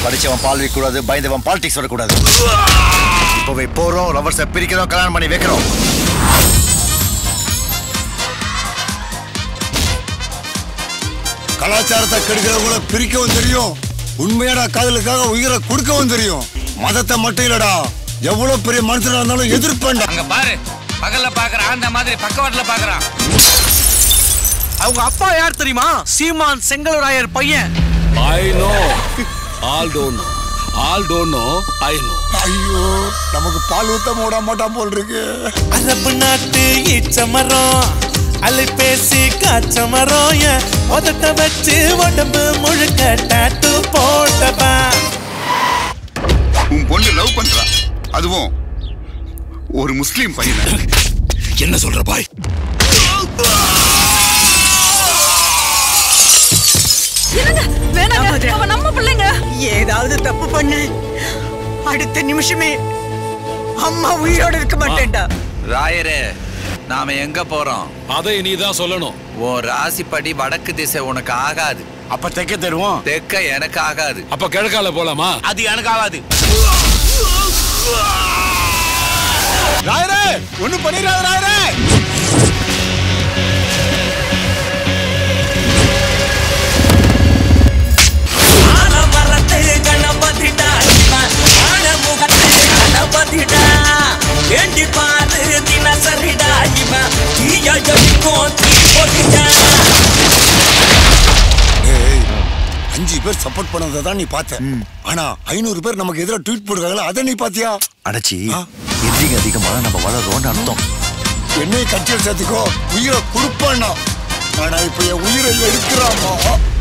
படிச்சவன் பால் வைக்க கூடாது பயந்தவன் பாலிடிக்ஸ் வரக்கூடாது இப்போவே போறோம் லவர்ஸை பிரிக்கிறோம் கல்யாணம் பண்ணி வைக்கிறோம் கலாச்சாரத்தை கெடுக்கிறவங்கள பிரிக்கவும் தெரியும் உண்மையான காதலுக்காக உயிரை கொடுக்கவும் தெரியும் மதத்தை மட்டும் இல்லடா எவ்வளவு பெரிய மனுஷனா இருந்தாலும் எதிர்ப்பேன்டா அங்க பாரு பகல்ல பாக்குறான் அந்த மாதிரி பக்கவாட்டுல பாக்குறான் அவங்க அப்பா யார் தெரியுமா சீமான் செங்கலராயர் பையன் I know all don't know all don't know I know ஐயோ நமக்கு பால் ஊத்த விட மாட்டான் போல் இருக்கு அரபு நாட்டு ஈச்ச மரம் அலை பேசி காய்ச்ச மரம் என் உதட்ட வச்சு உடம்பு முழுக்க டாட்டு போட்டவா உன் பொண்ணு லவ் பண்றா அதுவும் ஒரு முஸ்லீம் பையனை என்ன சொல்ற பாய் வேணாங்க அவ நம்ம பிள்ளைங்க ஏதாவது தப்பு பண்ணு அடுத்த நிமிஷமே அம்மா உயிரோட இருக்க மாட்டேன்டா ராயரே நாம எங்க போறோம் அதை நீ தான் சொல்லணும் உன் ராசிப்படி வடக்கு திசை உனக்கு ஆகாது அப்ப தைக்க தருவோம் தெற்க எனக்கு ஆகாது அப்ப கிழக்கால போலாமா அது எனக்கு ஆகாது ராயரே ஒண்ணும் பண்ணிடாத ராயரே ஆன மரத்து கணபதிடா இவன். ஆன முகத்து கணபதிடா வேண்டி பாரு தினசரிடா இவன் தீய ஜபிக்கும் தீ பொடிடா ஏய் அஞ்சு பேர் சப்போர்ட் பண்ணதை தான் நீ பார்த்த ஆனா ஐநூறு பேர் நமக்கு எதிராக ட்வீட் போடுறாங்களா அதை நீ பாத்தியா அடைச்சி ஆ? எதிரிங்க அதிகமா நம்ம வளர்றோம்னு அர்த்தம் என்னை கட்சியில் சேர்த்துக்கோ உயிரை கொடுப்பான்னா ஆனா இப்ப என் உயிரை எடுக்கிறாமா